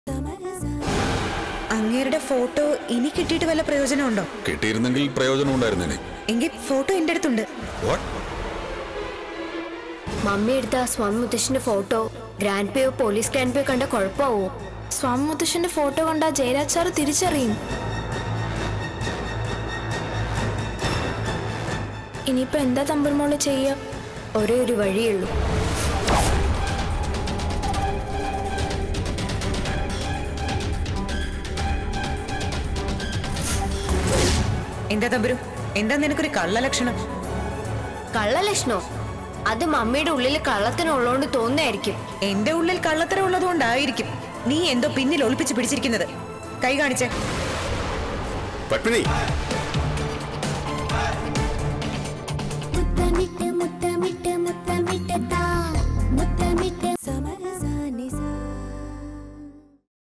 അങ്ങേരുടെ ഫോട്ടോ ഇനി കിട്ടിയിട്ട് വല്ല പ്രയോജനമുണ്ടോ കിട്ടിയിരുന്നെങ്കിൽ പ്രയോജനം ഉണ്ടായിരുന്നേനെ എങ്കിൽ ഫോട്ടോ എൻ്റെ അടുത്തുണ്ട് വാട്ട് മമ്മി എടുത്ത ആ സ്വാമി മുത്തശ്ശന്റെ ഫോട്ടോ ഗ്രാൻഡ് പേയോ പോലീസ് ഗ്രാൻഡ് പേയോ കണ്ട കുഴപ്പമാവോ സ്വാമി മുത്തശ്ശന്റെ ഫോട്ടോ കണ്ട ജയരാജ് സാർ തിരിച്ചറിയും ഇനിയിപ്പോ എന്താ തമ്പുർമോള് ചെയ്യുക ഒരേ ഒരു വഴിയുള്ളൂ എന്താ തമ്പുരു എന്താ നിനക്കൊരു കള്ള ലക്ഷണം കള്ളലക്ഷണോ അത് മമ്മിയുടെ ഉള്ളിൽ കള്ളത്തിനുള്ളതുകൊണ്ട് തോന്നുന്നതായിരിക്കും എന്റെ ഉള്ളിൽ കള്ളത്തരം ഉള്ളതുകൊണ്ടായിരിക്കും നീ എന്തോ പിന്നിൽ ഒളിപ്പിച്ച് പിടിച്ചിരിക്കുന്നത് കൈ കാണിച്ചേ പത്മിനി മുത്തമിട്ട് മുത്തമിട്ട് മുത്തമിട്ട് താ മുത്തമിട്ട്